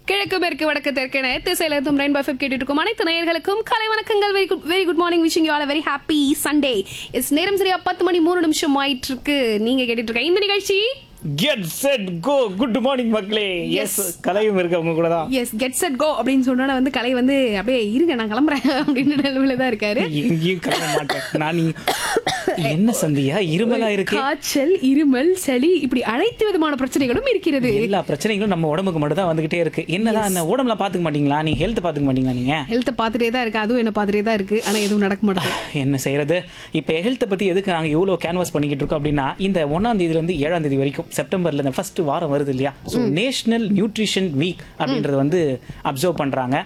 கிழக்கு மேற்கு வடக்கு தெற்கென திசையில இருந்து ரெயின்போ எஃப்எம் கேட்டுட்டு இருக்கும் அனைத்து நேயர்களுக்கும் கலை வணக்கங்கள் very good very good morning wishing you all very happy Sunday is நேரம் சரியா பத்து மணி மூணு நிமிஷம் ஆயிட்டு இருக்கு நீங்க கேட்டுட்டு இருக்க இந்த நிகழ்ச்சி get set go good morning மக்களே எஸ் கலையும் இருக்கு அவங்க கூட தான் எஸ் கெட் செட் கோ அப்படின்னு சொன்னா வந்து கலை வந்து அப்படியே இருங்க நான் கிளம்புறேன் அப்படின்னு நிலைமையில தான் இருக்காரு எங்கேயும் கிளம்ப மாட்டேன் நான் நீ என்ன சந்தியா இருமலா இருக்கு காய்ச்சல் இருமல் சளி இப்படி அனைத்து விதமான பிரச்சனைகளும் இருக்கிறது எல்லா பிரச்சனைகளும் நம்ம உடம்புக்கு மட்டும் தான் வந்துகிட்டே இருக்கு என்னதான் அந்த உடம்புல பாத்துக்க மாட்டீங்களா நீங்க ஹெல்த் பாத்துக்க மாட்டீங்களா நீங்க ஹெல்த்தை பார்த்துட்டே தான் இருக்கு அதுவும் என்ன பார்த்துட்டே தான் இருக்கு ஆனா எதுவும் நடக்க மாட்டேங்குது என்ன செய்யறது இப்ப ஹெல்த்தை பத்தி எதுக்கு நாங்க இவ்வளவு கேன்வாஸ் பண்ணிக்கிட்டு இருக்கோம் அப்படின்னா இந்த ஒன்னாம் தேதியில இருந்து ஏழாம் தேதி வரைக்கும் செப்டம்பர்ல இந்த ஃபர்ஸ்ட் வாரம் வருது இல்லையா ஸோ நேஷனல் நியூட்ரிஷன் வீக் அப்படின்றது வந்து அப்சர்வ் பண்றாங்க